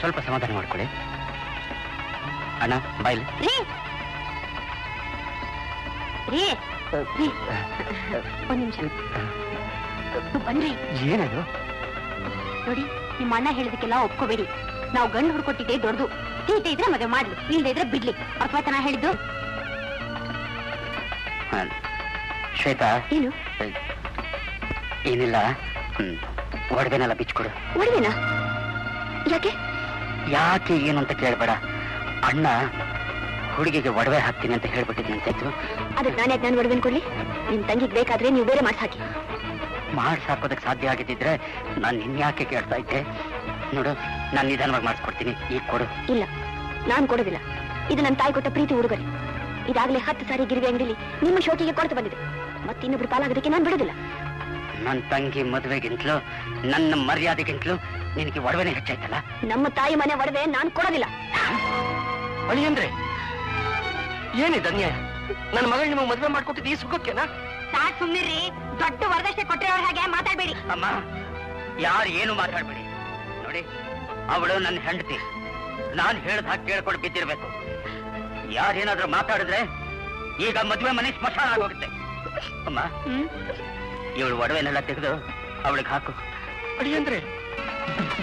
ಸ್ವಲ್ಪ ಸಮಾಧಾನ ಮಾಡ್ಕೊಳ್ಳಿ ಅಣ್ಣ ಬಾಯ್ಲಿ ರೀ ರೀ ರೀ ಒಂದ್ ನಿಮಿಷ ಬನ್ರಿ ಏನದು ನೋಡಿ ನಿಮ್ಮ ಅಣ್ಣ ಹೇಳಿದಕ್ಕೆಲ್ಲ ಒಪ್ಕೋಬೇಡಿ ನಾವು ಗಂಡು ಹುಡ್ಕೊಟ್ಟಿದ್ದೆ ದೊಡ್ಡದು ತೀಟೆ ಇದ್ರೆ ಮದುವೆ ಮಾಡ್ಲಿ ಇಲ್ದೇ ಇದ್ರೆ ಬಿಡ್ಲಿ ಅರ್ಥವಾಯ್ತಾ ನಾ ಹೇಳಿದ್ದು ಹ, ಶ್ವೇತಾ ಏನು ಏನಿಲ್ಲ ಹ್ಮ್ ಒಡವೆನೆಲ್ಲ ಬಿಚ್ಕೊಡು ಒಡವೆನಾ ಯಾಕೆ ಯಾಕೆ ಏನು ಅಂತ ಕೇಳಬೇಡ ಅಣ್ಣ ಹುಡುಗಿಗೆ ಒಡವೆ ಹಾಕ್ತೀನಿ ಅಂತ ಹೇಳ್ಬಿಟ್ಟಿದ್ನಂತೆ ಇದು ಅದಕ್ಕೆ ನಾನು ಯಾಕೆ ನಾನು ಒಡವೆನ್ ಕೊಡ್ಲಿ ನಿಮ್ ತಂಗಿಗ್ ಬೇಕಾದ್ರೆ ನೀವು ಬೇರೆ ಮಾಡ್ಸಿ ಹಾಕಿ ಮಾಡ್ಸ್ ಹಾಕೋದಕ್ಕೆ ಸಾಧ್ಯ ಆಗಿದ್ದಿದ್ರೆ ನಾನು ಇನ್ಯಾಕೆ ಕೇಳ್ತಾ ಇದ್ದೆ ನೋಡು ನಾನು ನಿಧಾನವಾಗಿ ಮಾಡಿಸ್ಕೊಡ್ತೀನಿ ಈಗ ಕೊಡು ಇಲ್ಲ ನಾನ್ ಕೊಡೋದಿಲ್ಲ ಇದು ನನ್ನ ತಾಯಿ ಕೊಟ್ಟ ಪ್ರೀತಿ ಉಡುಗೊರೆ ಇದಾಗಲೇ ಹತ್ತು ಸಾರಿ ಗಿರಿವಿ ಅಂಗಡಿಲಿ ನಿಮ್ಮ ಶೋಕಿಗೆ ಕೊರತೆ ಬಂದಿದೆ ಮತ್ತೆ ಇನ್ನೊಬ್ರು ಪಾಲಾಗೋದಕ್ಕೆ ನಾನು ಬಿಡೋದಿಲ್ಲ ನನ್ನ ತಂಗಿ ಮದುವೆಗಿಂತಲೂ ನನ್ನ ಮರ್ಯಾದೆಗಿಂತಲೂ ನಿನಗೆ ಒಡವೆನೇ ಹೆಚ್ಚಾಯ್ತಲ್ಲ ನಮ್ಮ ತಾಯಿ ಮನೆ ಒಡವೆ ನಾನು ಕೊಡೋದಿಲ್ಲ ಅಳಿಯಂದ್ರೆ ಏನಿದೆ ಅನ್ಯಾಯ ನನ್ನ ಮಗಳು ನಿಮಗೆ ಮದುವೆ ಮಾಡ್ಕೊಟ್ಟಿದ್ದು ಈ ಸುಖಕ್ಕೆನಾ ಸಾಕ್ ಸುಮ್ನಿರ್ರಿ ದೊಡ್ಡ ವರದಕ್ಷಿಣೆ ಕೊಟ್ಟಿರೋರ್ ಹಾಗೆ ಮಾತಾಡ್ಬೇಡಿ ಅಮ್ಮ ಯಾರು ಏನು ಮಾತಾಡ್ಬೇಡಿ ನೋಡಿ ಅವಳು ನನ್ನ ಹೆಂಡತಿ ನಾನು ಹೇಳ್ದ ಹಾಗೆ ಕೇಳ್ಕೊಂಡು ಬಿದ್ದಿರ್ಬೇಕು ಯಾರೇನಾದ್ರೂ ಮಾತಾಡಿದ್ರೆ ಈಗ ಮದುವೆ ಮನೆ ಸ್ಮಶಾನ ಆಗೋಗುತ್ತೆ ಅಮ್ಮ ಹ್ಮ್ ಇವಳು ಒಡವೆನೆಲ್ಲ ತೆಗೆದು ಅವಳಿಗೆ ಹಾಕು ಅಳಿಯಂದ್ರೆ